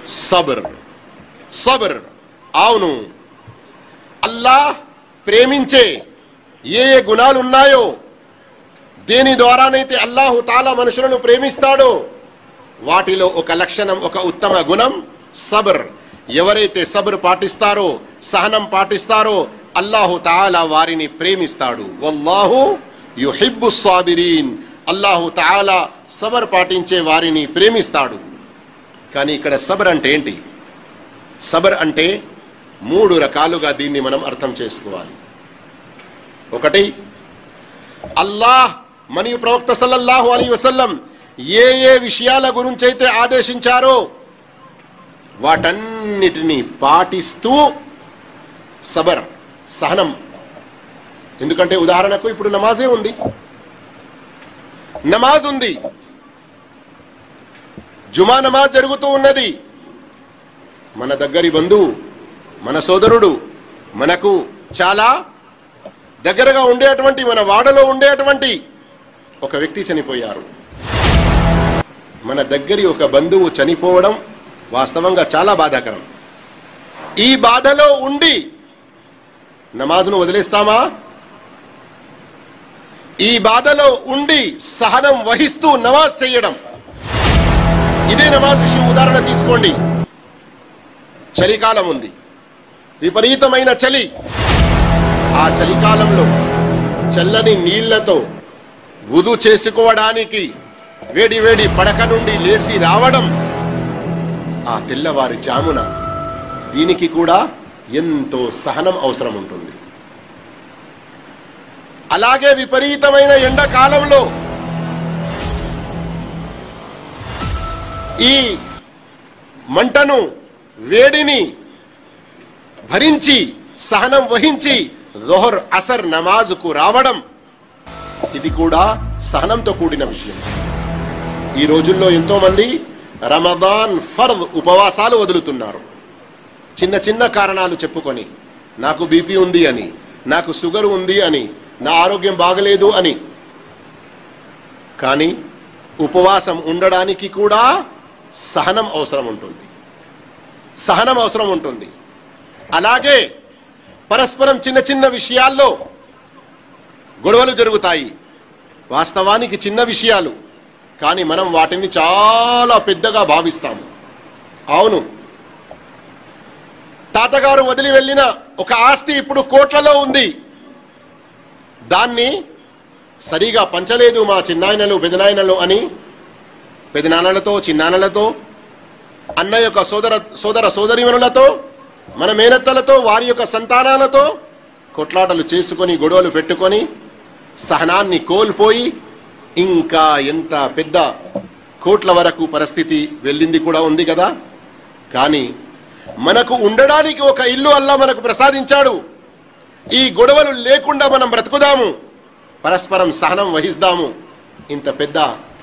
సబర్ సబర్ అవును అల్లాహ్ ప్రేమించే ఏ ఏ గుణాలు ఉన్నాయో దేని ద్వారానైతే అల్లాహు తాలా మనుషులను ప్రేమిస్తాడో వాటిలో ఒక లక్షణం ఒక ఉత్తమ గుణం సబర్ ఎవరైతే సబర్ పాటిస్తారో సహనం పాటిస్తారో అల్లాహు తాలా వారిని ప్రేమిస్తాడు వల్లాహు యుహిబ్బు సాబిరీన్ అల్లాహు తాలా సబర్ పాటించే వారిని ప్రేమిస్తాడు కానీ ఇక్కడ సబర్ అంటే ఏంటి సబర్ అంటే మూడు రకాలుగా దీన్ని మనం అర్థం చేసుకోవాలి ఒకటి అల్లాహ్ మరియు ప్రవక్త సల్లల్లాహు అలీ వసల్లం ఏ ఏ విషయాల గురించి అయితే ఆదేశించారో వాటన్నిటిని పాటిస్తూ సబర్ సహనం ఎందుకంటే ఉదాహరణకు ఇప్పుడు నమాజే ఉంది నమాజ్ ఉంది జుమా నమాజ్ జరుగుతూ ఉన్నది మన దగ్గరి బంధువు మన సోదరుడు మనకు చాలా దగ్గరగా ఉండేటువంటి మన వాడలో ఉండేటువంటి ఒక వ్యక్తి చనిపోయారు మన దగ్గరి ఒక బంధువు చనిపోవడం వాస్తవంగా చాలా బాధాకరం ఈ బాధలో ఉండి నమాజ్ను వదిలేస్తామా ఈ బాధలో ఉండి సహనం వహిస్తూ నమాజ్ చేయడం ఇదే నమాజ్ విషయం ఉదాహరణ తీసుకోండి చలికాలం ఉంది విపరీతమైన చలి ఆ చలికాలంలో చల్లని నీళ్లతో వృధు చేసుకోవడానికి వేడి వేడి పడక నుండి లేచి రావడం ఆ తెల్లవారి జామున దీనికి కూడా ఎంతో సహనం అవసరం ఉంటుంది అలాగే విపరీతమైన ఎండాకాలంలో ఈ మంటను వేడిని భరించి సహనం వహించి జోహర్ అసర్ నమాజుకు రావడం ఇది కూడా సహనంతో కూడిన విషయం ఈ రోజుల్లో ఎంతో మంది రమదాన్ ఫర్ద్ ఉపవాసాలు వదులుతున్నారు చిన్న చిన్న కారణాలు చెప్పుకొని నాకు బీపీ ఉంది అని నాకు షుగర్ ఉంది అని నా ఆరోగ్యం బాగలేదు అని కానీ ఉపవాసం ఉండడానికి కూడా సహనం అవసరం ఉంటుంది సహనం అవసరం ఉంటుంది అలాగే పరస్పరం చిన్న చిన్న విషయాల్లో గొడవలు జరుగుతాయి వాస్తవానికి చిన్న విషయాలు కానీ మనం వాటిని చాలా పెద్దగా భావిస్తాము అవును తాతగారు వదిలి వెళ్ళిన ఒక ఆస్తి ఇప్పుడు కోట్లలో ఉంది దాన్ని సరిగా పంచలేదు మా చిన్నాయనలు పెదనాయనలు అని పెదనాన్నలతో చిన్నాన్నలతో అన్న యొక్క సోదర సోదర సోదరిమణులతో మన మేనత్తలతో వారి యొక్క సంతానాలతో కొట్లాటలు చేసుకొని గొడవలు పెట్టుకొని సహనాన్ని కోల్పోయి ఇంకా ఎంత పెద్ద కోట్ల వరకు పరిస్థితి వెళ్ళింది కూడా ఉంది కదా కానీ మనకు ఉండడానికి ఒక ఇల్లు అల్లా మనకు ప్రసాదించాడు ఈ గొడవలు లేకుండా మనం బ్రతుకుదాము పరస్పరం సహనం వహిస్తాము ఇంత పెద్ద